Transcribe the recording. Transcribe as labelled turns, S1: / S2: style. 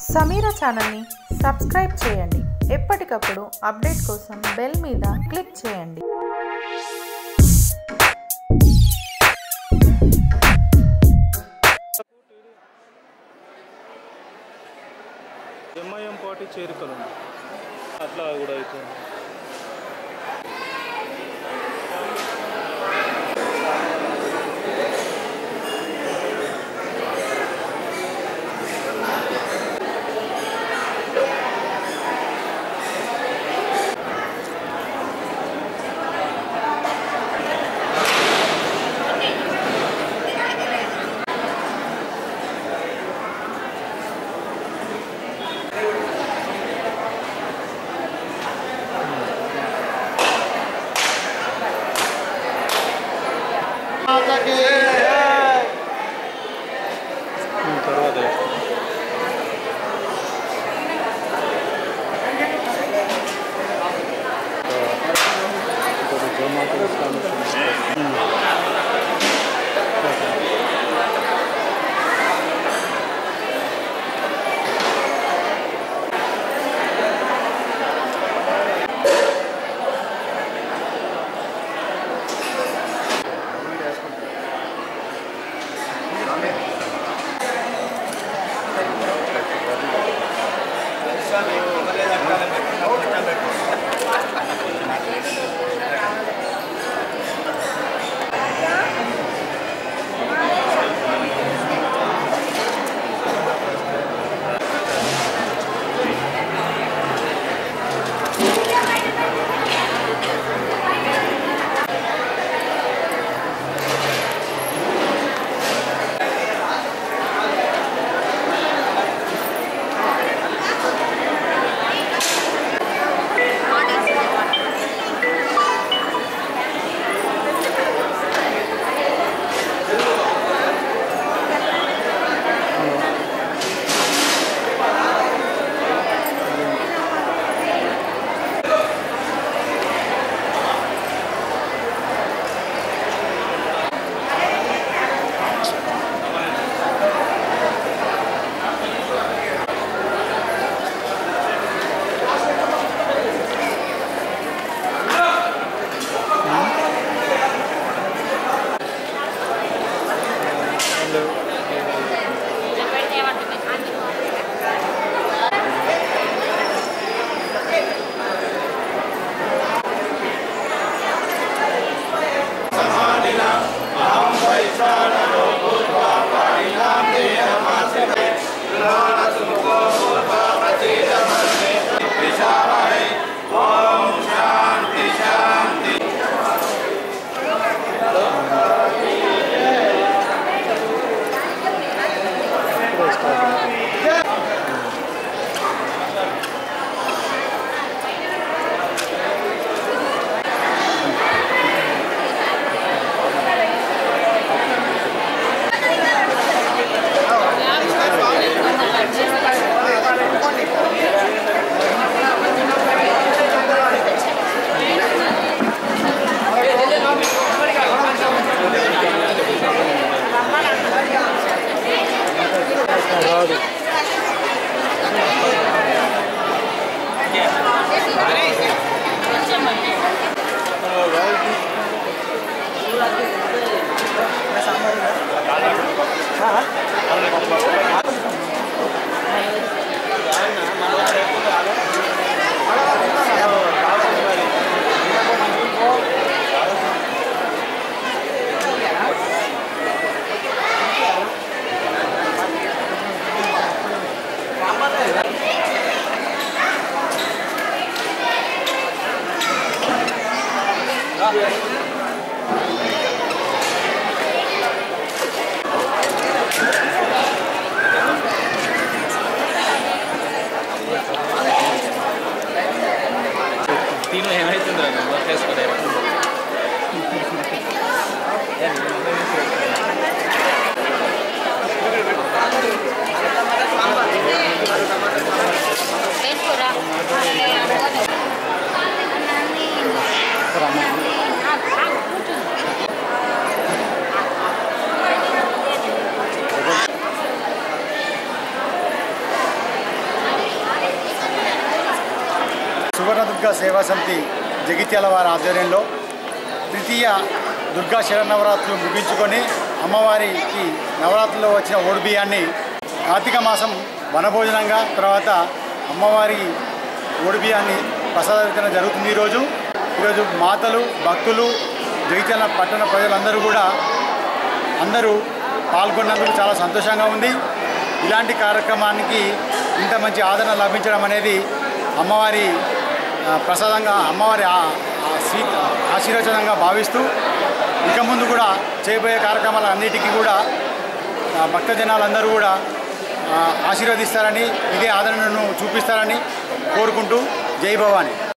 S1: సమీరా ఛానల్ని సబ్స్క్రైబ్ చేయండి ఎప్పటికప్పుడు అప్డేట్ కోసం బెల్ మీద క్లిక్ చేయండి
S2: ఎంఐఎం పార్టీ చేరికలు అట్లా కూడా అవుతుంది ఉమ్, తర్వాత చేస్తాం. ఇంకోటి జమాత్ ఇస్లామీ ఉమ్. ఓకే. రాదు
S3: తిను ఏమైతుందో చేసుకోలేదు
S4: వేసుకోరా
S2: ఆ
S4: స్వర్ణదుర్గ సేవా సమితి జగిత్యాల వారి ఆధ్వర్యంలో తృతీయ దుర్గా శరన్నవరాత్రులు ముగించుకొని అమ్మవారికి నవరాత్రుల్లో వచ్చిన ఓడి బియ్యాన్ని కార్తీక మాసం వనభోజనంగా తర్వాత అమ్మవారి ఓడి బియ్యాన్ని ప్రసాద వితరణ జరుగుతుంది ఈరోజు ఈరోజు మాతలు భక్తులు జగిత్యాల పట్టణ ప్రజలందరూ కూడా అందరూ పాల్గొన్నందుకు చాలా సంతోషంగా ఉంది ఇలాంటి కార్యక్రమానికి ఇంత మంచి ఆదరణ లభించడం అనేది అమ్మవారి ఆ, ప్రసాదంగా అమ్మవారి ఆ- ఆ స్వీ ఆశీర్వచనంగా భావిస్తూ ఇక ముందు కూడా చేయబోయే కార్యక్రమాలన్నిటికీ కూడా ఆ, భక్తజనాలందరూ కూడా ఆ, ఆశీర్వదిస్తారని ఇదే ఆదరణను చూపిస్తారని కోరుకుంటూ జై భవాని